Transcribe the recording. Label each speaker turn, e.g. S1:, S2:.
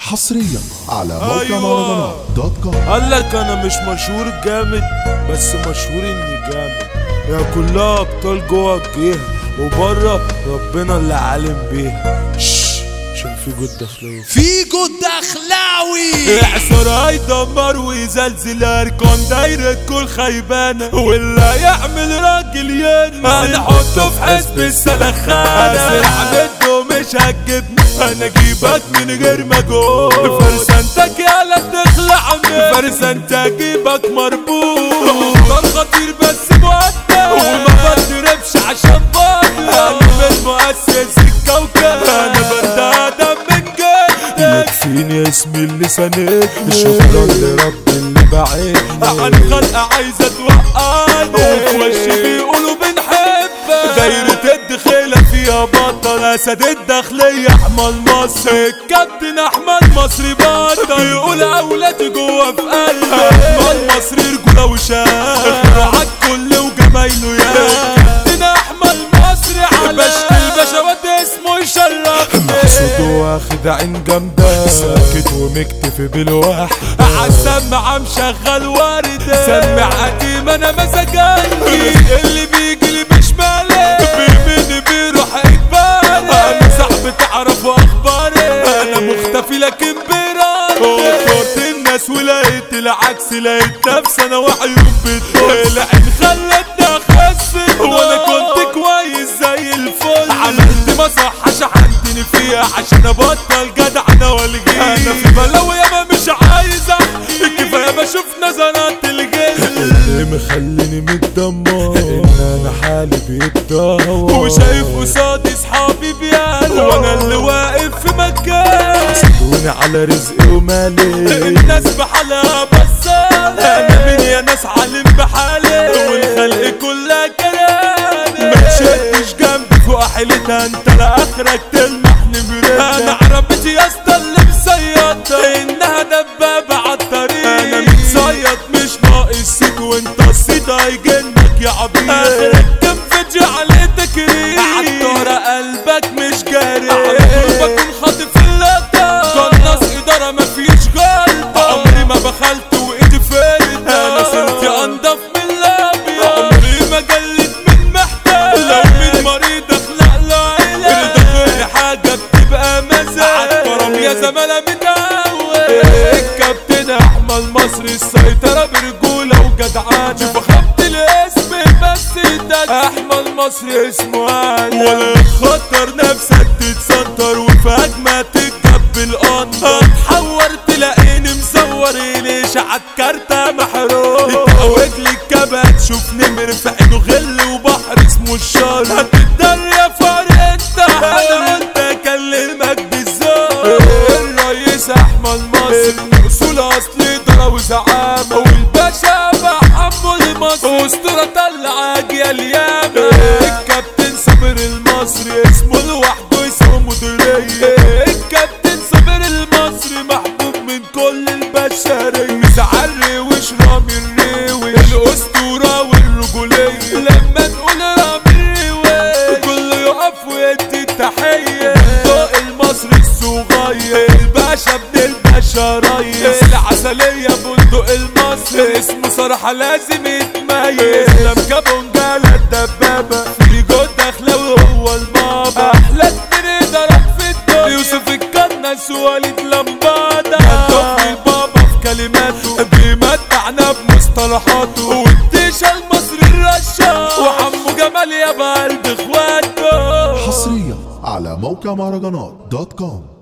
S1: حصريا على موقع
S2: أيوة.
S1: مهرجانات دوت كوم
S2: قال لك انا مش مشهور جامد بس مشهور اني جامد يا كلها ابطال جوه الجيهة وبره ربنا اللي عالم بيها شش عشان في جود دخلاوي
S3: فيجو الدخلاوي
S2: اعصر هيدمر ويزلزل اركان دايرة كل خيبانة واللي يعمل راجل ينزل هنحطه في حزب السلخانة اسرع منه مش هتجيبني انا اجيبك من غير مجهود فرسانتك يالا تخلع مني فرسانتك اجيبك مربوط افضل خطير بس مؤدب وما بضربش عشان بطل انا من مؤسس الكوكب انا بني ادم من جد يكفيني اسمي اللي سند شكرا لرب اللي بعيد عن خلقة عايزة توقعني وفي وشي بيقولوا بنحبك دايرة الدخيلة فيها بطل اسد الداخلية احمد مصر الكابتن احمد مصري بطل يقول اولادي جوه في قلبي احمد مصري رجولة وشاب اختراعات كل وجمايله يا كابتن احمد مصري على باشا الباشا واد اسمه يشرفني مقصود واخد عين جامدة ساكت ومكتفي بالواحد عالسماعة مشغل واردة سمع قديم انا مزاجني اللي بيجي لي مش مالي بيمني بيروح اجباري انا صاحبي تعرف اخباري انا مختفي لكن بيراني فكرت الناس ولقيت العكس لقيت نفسي انا وعيون بتبص العين خلتني اخس وانا كنت كويس زي الفل عملت مصحة شحنتني فيها عشان ابطل جدع انا والجيل انا في بلاوي ياما مش عايز احكي كفايه بشوف نظرات الجن اللي مخليني متدمر ان انا حالي بيتدهور وشايف قصادي صحابي بيانا وانا اللي واقف في مكان حسدوني على رزقي ومالي الناس بحالها بس انا مين يا ناس عالم بحالي والخلق كلها كلامي ما تشدش جنبي فوق حيلتها انت لاخرك تلمحني بريتها انا عربتي يا اسطى اللي مسيطة انها دبابة عالطريق انا متصيد مش ناقص سيك وانت الصيد هيجنك يا عبيط اخرك كم فيديو عليه تكريم عالطهرة قلبك مش جاري على طول بكون خاطف اللقطة قناص ادارة مفيش غلطة عمري ما بخلت وايدي فارد انا سنتي انضف من الابيض عمري ما جلت من محتاج لو من مريض اخلق له علاج غير حاجة بتبقى مزاج عالكرم يا زمالة متعود الكابتن احمد مصري السيطرة برجولة وجدعان شوف خبط الاسم بس ده احمد مصري اسمه عادي ولا تخطر نفسك تتستر وفي هجمة تتجب القنطة تحور تلاقيني مزور ليش عالكارتة محروق تقوج لي الكبد تشوف نمر في عينه غل وبحر اسمه الشر هتتدر يا فار انت انا قلت اكلمك بالذوق الرئيس احمد مصر اصول اصلي ضرا وزعامة والباشا محمد مصر اسطورة طلع اجيال ياما الكابتن صابر المصري اسمه لوحده يسوي مديرية الكابتن صابر المصري محبوب من كل البشرية مزعري وش رامي الريوي الاسطورة والرجولية لما نقول رامي الريوي كله يقف ويدي التحية ضوء المصري الصغير الباشا ابن البشرية العسلية بندق المصري اسمه صراحة لازم يتميز لم بونجالة الدبابة في جود دخلاوي هو المابا احلى اتنين ضرب في الدنيا يوسف الكنس وليد لمبادة الطفل البابا في كلماته بيمتعنا بمصطلحاته والديشة المصري الرشاش وحمو جمال يا بقلب اخواته
S1: حصريا على موقع مهرجانات دوت كوم